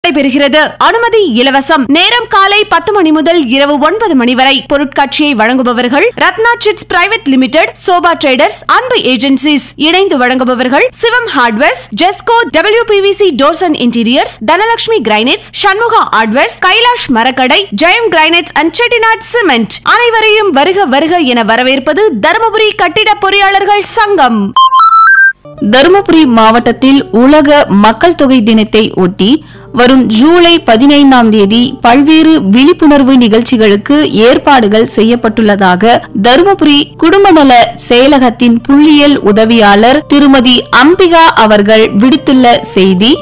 நடைபெறுகிறது அனுமதி இலவசம் நேரம் காலை பத்து மணி முதல் இரவு ஒன்பது மணி வரை பொருட்காட்சியை வழங்குபவர்கள் Ratna chits private limited sofa traders Anbu agencies இணைந்து வழங்குபவர்கள் Sivam hardwares Jesco WPVC doors and interiors Dhanalakshmi granites Shanmuga hardwares Kailash மரக்கடை Jayam granites and Chettinad cement அனைவரையும் வருக வருக என வரவேற்பது தருமபுரி கட்டிட பொறியாளர்கள் சங்கம் தருமபுரி மாவட்டத்தில் உலக மக்கள் தொகை தினத்தை ஒட்டி வரும் ஜூலை பதினைந்தாம் தேதி பல்வேறு விழிப்புணர்வு நிகழ்ச்சிகளுக்கு ஏற்பாடுகள் செய்யப்பட்டுள்ளதாக தருமபுரி குடும்ப நல செயலகத்தின் புள்ளியியல் உதவியாளர் திருமதி அம்பிகா அவர்கள் விடுத்துள்ள செய்தி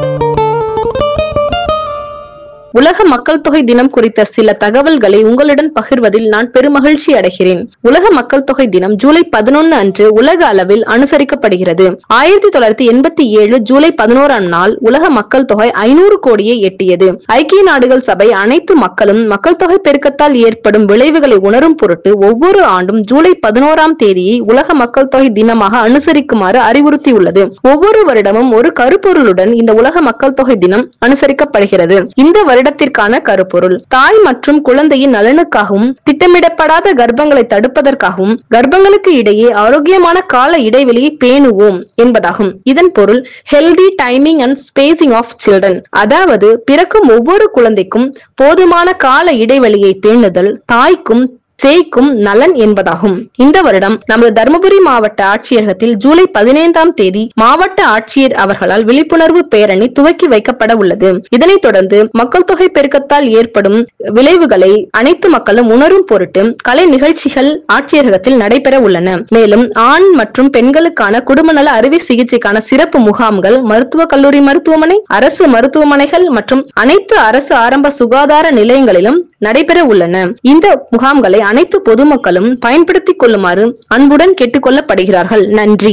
உலக மக்கள் தொகை தினம் குறித்த சில தகவல்களை உங்களுடன் பகிர்வதில் நான் பெருமகிழ்ச்சி அடைகிறேன் உலக மக்கள் தொகை தினம் ஜூலை பதினொன்னு அன்று உலக அளவில் அனுசரிக்கப்படுகிறது ஆயிரத்தி தொள்ளாயிரத்தி எண்பத்தி ஏழு ஜூலை பதினோராம் நாள் உலக மக்கள் தொகை ஐநூறு கோடியை எட்டியது ஐக்கிய நாடுகள் சபை அனைத்து மக்களும் மக்கள் தொகை பெருக்கத்தால் ஏற்படும் விளைவுகளை உணரும் பொருட்டு ஒவ்வொரு ஆண்டும் ஜூலை பதினோராம் தேதியை உலக மக்கள் தொகை தினமாக அனுசரிக்குமாறு அறிவுறுத்தியுள்ளது ஒவ்வொரு வருடமும் ஒரு கருப்பொருளுடன் இந்த உலக மக்கள் தொகை தினம் அனுசரிக்கப்படுகிறது இந்த வருடத்திற்கான கருப்பொருள் தாய் மற்றும் குழந்தையின் நலனுக்காகவும் திட்டமிடப்படாத கர்ப்பங்களை தடுப்பதற்காகவும் கர்ப்பங்களுக்கு இடையே ஆரோக்கியமான கால இடைவெளியை பேணுவோம் என்பதாகும் இதன் பொருள் healthy timing and spacing of children அதாவது பிறக்கும் ஒவ்வொரு குழந்தைக்கும் போதுமான கால இடைவெளியை பேணுதல் தாய்க்கும் சேய்க்கும் நலன் என்பதாகும் இந்த வருடம் நமது தருமபுரி மாவட்ட ஆட்சியரகத்தில் ஜூலை பதினைந்தாம் தேதி மாவட்ட ஆட்சியர் அவர்களால் விழிப்புணர்வு பேரணி துவக்கி வைக்கப்பட உள்ளது இதனைத் தொடர்ந்து மக்கள் தொகை பெருக்கத்தால் ஏற்படும் விளைவுகளை அனைத்து மக்களும் உணரும் பொருட்டு கலை நிகழ்ச்சிகள் ஆட்சியரகத்தில் நடைபெற உள்ளன மேலும் ஆண் மற்றும் பெண்களுக்கான குடும்ப நல அறுவை சிகிச்சைக்கான சிறப்பு முகாம்கள் மருத்துவக் கல்லூரி மருத்துவமனை அரசு மருத்துவமனைகள் மற்றும் அனைத்து அரசு ஆரம்ப சுகாதார நிலையங்களிலும் நடைபெற உள்ளன இந்த முகாம்களை அனைத்து பொதுமக்களும் பயன்படுத்திக் கொள்ளுமாறு அன்புடன் கேட்டுக்கொள்ளப்படுகிறார்கள் நன்றி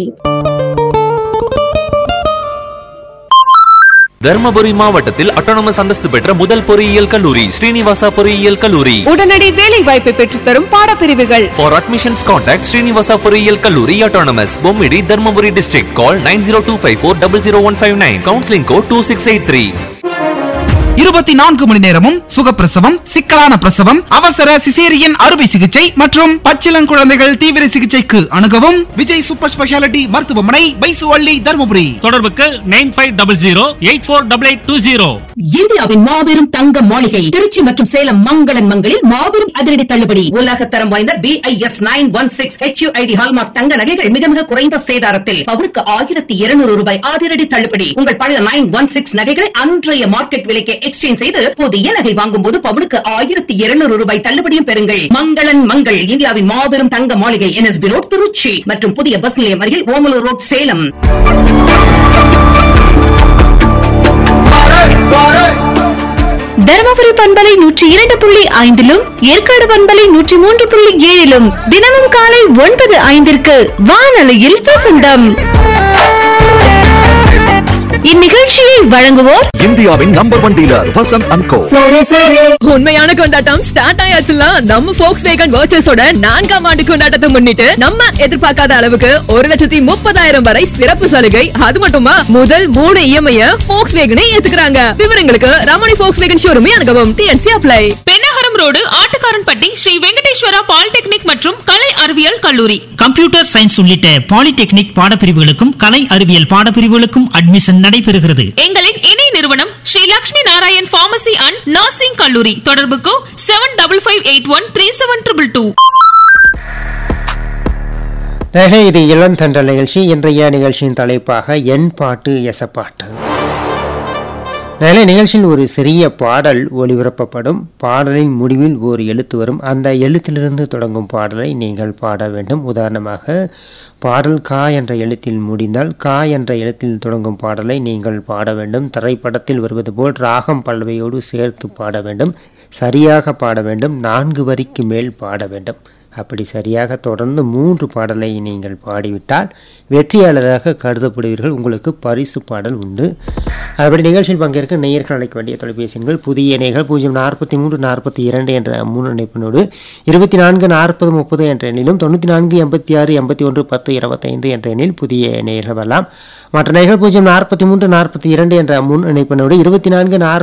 தர்மபுரி மாவட்டத்தில் அட்டானமஸ் அந்தஸ்து பெற்ற முதல் பொறியியல் கல்லூரி ஸ்ரீனிவாசா பொறியியல் கல்லூரி உடனடி வேலை வாய்ப்பை பெற்றுத்தரும் பாடப்பிரிவுகள் ஃபார் அட்மிஷன்ஸ் கான்டாக்ட் ஸ்ரீனிவாசா பொறியியல் கல்லூரி autonomous Bommidi Dharmapuri district call nine zero two five four double zero one five nine counselling code two six eight three இருபத்தி நான்கு மணி நேரமும் சுகப்பிரசவம் சிக்கலான பிரசவம் அவசர சிசேரியன் அறுவை சிகிச்சை மற்றும் பச்சிளங்குழந்தைகள் தீவிர சிகிச்சைக்கு அணுகவும் விஜய் சூப்பர் ஸ்பெஷாலிட்டி மருத்துவமனை பைசுவள்ளி தருமபுரி தொடர்புக்கு nine five double zero eight four double eight two zero இந்தியாவின் மாபெரும் தங்க மாளிகை திருச்சி மற்றும் சேலம் மங்களன் மங்களில் மாபெரும் அதிரடி தள்ளுபடி உலக தரம் வாய்ந்த B I S nine one six HUID hallmark தங்க நகைகள் மிக மிக குறைந்த சேதாரத்தில் பவுனுக்கு ஆயிரத்தி இருநூறு ரூபாய் அதிரடி தள்ளுபடி உங்கள் பழைய நைன் ஒன் சிக்ஸ் நகைகளை அன்றைய மார்க்கெட் விலைக்கு எக்ஸ்சேஞ்ச் செய்து புதிய நகை வாங்கும் போது பவுனுக்கு ஆயிரத்தி இருநூறு ரூபாய் தள்ளுபடியும் பெறுங்கள் மங்களன் மங்கள் இந்தியாவின் மாபெரும் தங்க மாளிகை என்எஸ்பி ரோட் திருச்சி மற்றும் புதிய பஸ் நிலையம் அருகில் ஓமலூர் ரோட் சேலம் தருமபுரி பண்பலை நூற்றி இரண்டு புள்ளி ஐந்திலும் ஏற்காடு பண்பலை நூற்றி மூன்று புள்ளி ஏழிலும் தினமும் காலை ஒன்பது ஐந்திற்கு வானொலியில் வசந்தம் இந்நிகழ்ச்சியை வழங்குவோர் இந்தியாவின் number one dealer Vasanth and co உண்மையான கொண்டாட்டம் ஸ்டார்ட் ஆயாச்சுல நம்ம போக்ஸ் வேகன் வர்ச்சஸோட நான்காம் ஆண்டு கொண்டாட்டத்தை முன்னிட்டு நம்ம எதிர்பார்க்காத அளவுக்கு ஒரு லட்சத்தி முப்பதாயிரம் வரை சிறப்பு சலுகை அது மட்டுமா முதல் மூணு இஎம்ஐ போக்ஸ் வேகனே ஏத்துக்கிறாங்க விவரங்களுக்கு ரமணி போக்ஸ் வேகன் ஷோரூமே அணுகவும் TNC apply Pennagaram road Attukaranpatti Sri Venkateswara polytechnic மற்றும் கலை அறிவியல் கல்லூரி கம்ப்யூட்டர் சயின்ஸ் உள்ளிட்ட பாலிடெக்னிக் பாடப்பிரிவுகளுக்கும் கலை அறிவியல் பாடப்பிரிவுகளுக்கும் அட்மிஷன் நடைபெறுகிறது எங்களின் இணை நிறுவனம் Sri Lakshmi Narayan pharmacy and nursing கல்லூரி தொடர்புக்கு seven double five eight one three seven triple two நகை இது இளந்தண்டல் நிகழ்ச்சி இன்றைய நிகழ்ச்சியின் தலைப்பாக என் பாட்டு எசப்பாட்டு நல்ல நிகழ்ச்சியில் ஒரு சிறிய பாடல் ஒளிபரப்பப்படும் பாடலின் முடிவில் ஒரு எழுத்து வரும் அந்த எழுத்திலிருந்து தொடங்கும் பாடலை நீங்கள் பாட வேண்டும் உதாரணமாக பாடல் கா என்ற எழுத்தில் முடிந்தால் கா என்ற எழுத்தில் தொடங்கும் பாடலை நீங்கள் பாட வேண்டும் திரைப்படத்தில் வருவது போல் ராகம் பல்லவையோடு சேர்த்து பாட வேண்டும் சரியாக பாட வேண்டும் நான்கு வரிக்கு மேல் பாட வேண்டும் அப்படி சரியாக தொடர்ந்து மூன்று பாடலை நீங்கள் பாடிவிட்டால் வெற்றியாளராக கருதப்படுவீர்கள் உங்களுக்கு பரிசு பாடல் உண்டு அப்படி நிகழ்ச்சியில் பங்கேற்க நேயர்கள் அழைக்க வேண்டிய தொலைபேசி எண்கள் புதிய இணைகள் பூஜ்ஜியம் நாற்பத்தி மூன்று நாற்பத்தி இரண்டு என்ற மூணு இணைப்பினோடு இருபத்தி நான்கு நாற்பது முப்பது என்ற எண்ணிலும் தொண்ணூற்றி நான்கு எண்பத்தி ஆறு எண்பத்தி ஒன்று பத்து இருபத்தைந்து என்ற எண்ணில் புதிய நேயர்கள் வரலாம் மற்ற நேயர்கள் பூஜ்ஜியம் நாற்பத்தி மூன்று நாற்பத்தி இரண்டு என்ற முன் இணைப்பினோடு இருபத்தி நான்கு நாற்பது